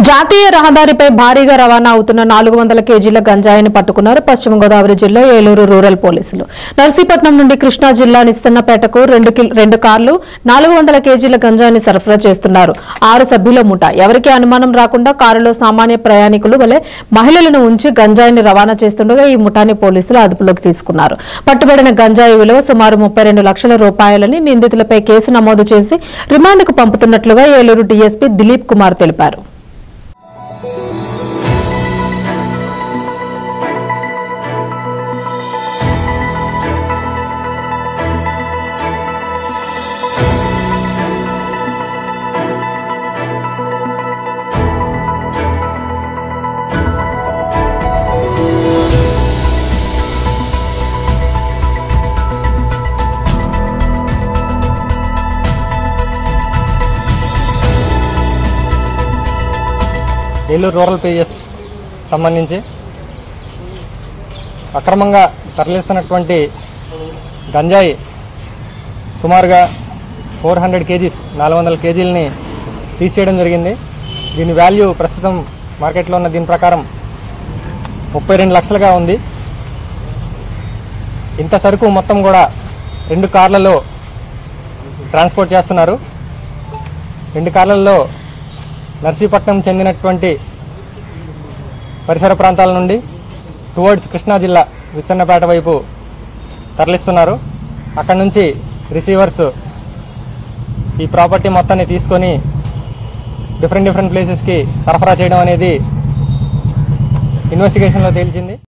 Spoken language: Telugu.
జాతీయ రహదారిపై భారీగా రవాణా అవుతున్న నాలుగు వందల కేజీల గంజాయిని పట్టుకున్నారు పశ్చిమ గోదావరి జిల్లా ఏలూరు రూరల్ పోలీసులు నర్సీపట్నం నుండి కృష్ణా జిల్లా నిస్తన్నపేటకు రెండు కిల్- రెండు కార్లు నాలుగు వందల కేజీల గంజాయిని సరఫరా చేస్తున్నారు ఆరు సభ్యుల ముఠ ఎవరికీ అనుమానం రాకుండా కారులో సామాన్య ప్రయాణికులు వలె మహిళలను ఉంచి గంజాయిని రవాణా చేస్తుండగా ఈ ముఠాని పోలీసులు అదుపులోకి తీసుకున్నారు పట్టుబడిన గంజాయి విలువ సుమారు ముప్పై రెండు లక్షల రూపాయలని నిందితులపై కేసు నమోదు చేసి రిమాండ్కు పంపుతున్నట్లుగా ఏలూరు డీఎస్పీ దిలీప్ కుమార్ తెలిపారు ఏలూరు రూరల్ పేజెస్ సంబంధించి అక్రమంగా తరలిస్తున్నటువంటి గంజాయి సుమారుగా ఫోర్ హండ్రెడ్ కేజీస్ నాలుగు వందల కేజీలని సీజ్ చేయడం జరిగింది దీని వాల్యూ ప్రస్తుతం మార్కెట్లో ఉన్న దీని ప్రకారం ముప్పై రెండు లక్షలుగా ఉంది ఇంత సరుకు మొత్తం కూడా రెండు కార్లలో ట్రాన్స్పోర్ట్ చేస్తున్నారు రెండు కార్లలో నర్సీపట్నం చెందినటువంటి పరిసర ప్రాంతాల నుండి టువర్డ్స్ కృష్ణా జిల్లా విసన్నపేట వైపు తరలిస్తున్నారు అక్కడ నుంచి రిసీవర్స్ ఈ ప్రాపర్టీ మొత్తాన్ని తీసుకొని డిఫరెంట్ డిఫరెంట్ ప్లేసెస్కి సరఫరా చేయడం అనేది ఇన్వెస్టిగేషన్లో తేల్చింది